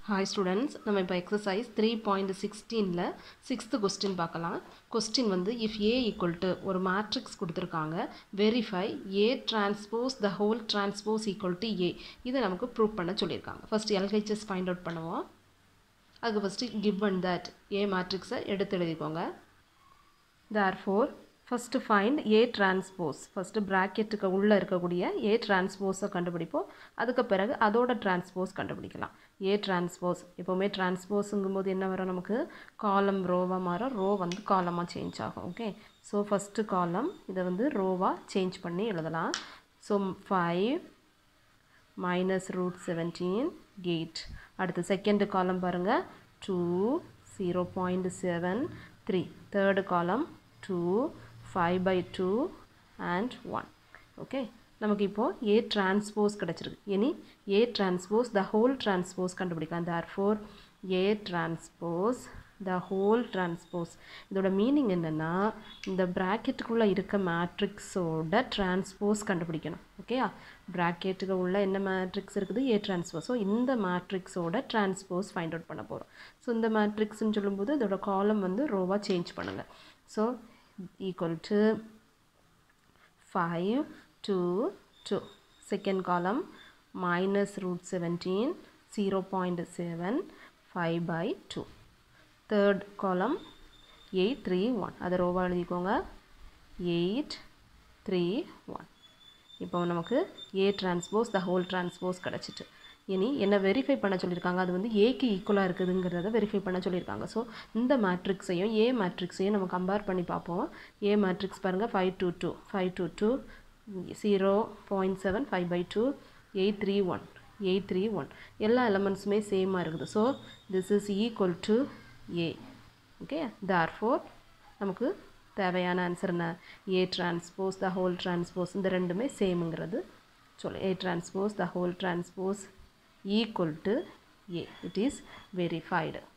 Hi students நம்ம இப்போ exercise three point சிக்ஸ்டீனில் சிக்ஸ்த்து கொஸ்டின் பார்க்கலாம் கொஸ்டின் வந்து இஃப் ஏ ஈக்குவல் டு ஒரு மேட்ரிக்ஸ் கொடுத்துருக்காங்க verify A transpose the whole transpose equal to A இதை நமக்கு ப்ரூவ் பண்ண சொல்லியிருக்காங்க ஃபஸ்ட் எல்ஹெச்எஸ் ஃபைண்ட் அவுட் பண்ணுவோம் அதுக்கு ஃபஸ்ட்டு கிவன் தட் ஏ மேட்ரிக்ஸை எடுத்து எழுதிக்கோங்க therefore first find A transpose first ப்ராக்கெட்டுக்கு உள்ளே இருக்கக்கூடிய ஏ டிரான்ஸ்போஸை கண்டுபிடிப்போம் அதுக்கு பிறகு அதோட டிரான்ஸ்போஸ் கண்டுபிடிக்கலாம் ஏ டிரான்ஸ்போஸ் எப்போவுமே டிரான்ஸ்போஸுங்கும் போது என்ன வரும் நமக்கு காலம் ரோவாக மாறும் ரோ வந்து காலமாக சேஞ்ச் ஆகும் ஓகே ஸோ ஃபஸ்ட்டு காலம் இதை வந்து ரோவாக சேஞ்ச் பண்ணி எழுதலாம் so five minus root seventeen கேட் அடுத்து செகண்டு காலம் பாருங்கள் two zero point seven three third column two five by two and one okay நமக்கு இப்போது ஏ டிரான்ஸ்போஸ் கிடச்சிருக்கு இனி A transpose the whole transpose கண்டுபிடிக்கலாம் therefore A transpose the whole transpose இதோட meaning என்னென்னா இந்த ப்ராக்கெட்டுக்குள்ளே இருக்க மேட்ரிக்ஸோட டிரான்ஸ்போஸ் கண்டுபிடிக்கணும் ஓகேயா ப்ராக்கெட்டுக்கு உள்ள என்ன மேட்ரிக்ஸ் இருக்குது ஏ டிரான்ஸ்போஸ் ஸோ இந்த மேட்ரிக்ஸோட டிரான்ஸ்போஸ் ஃபைண்ட் அவுட் பண்ண போகிறோம் ஸோ இந்த மேட்ரிக்ஸ்னு சொல்லும்போது இதோட காலம் வந்து ரோவாக சேஞ்ச் பண்ணுங்கள் so equal to 5 2 2 second column minus root 17 0.7 5 by 2 third column 8 3 1 அதை ரோவாக எழுதிக்கோங்க 8 3 1 இப்போ நமக்கு A transpose the whole transpose கிடச்சிட்டு இனி என்ன வெரிஃபை பண்ண சொல்லியிருக்காங்க அது வந்து ஏக்கு ஈக்குவலாக இருக்குதுங்கிறத வெரிஃபை பண்ண சொல்லியிருக்காங்க ஸோ இந்த மேட்ரிக்ஸையும் ஏ மேட்ரிக்ஸையும் நம்ம கம்பேர் பண்ணி பார்ப்போம் ஏ மேட்ரிக்ஸ் பாருங்கள் five two two five two two zero point seven five by two eight three one eight three one எல்லா எலமெண்ட்ஸுமே சேமாக இருக்குது so this is equal to A okay therefore நமக்கு தேவையான ஆன்சர் என்ன A transpose the whole transpose இந்த ரெண்டுமே சேமுங்கிறது சொல்லு A transpose the whole transpose equal to A. It is verified.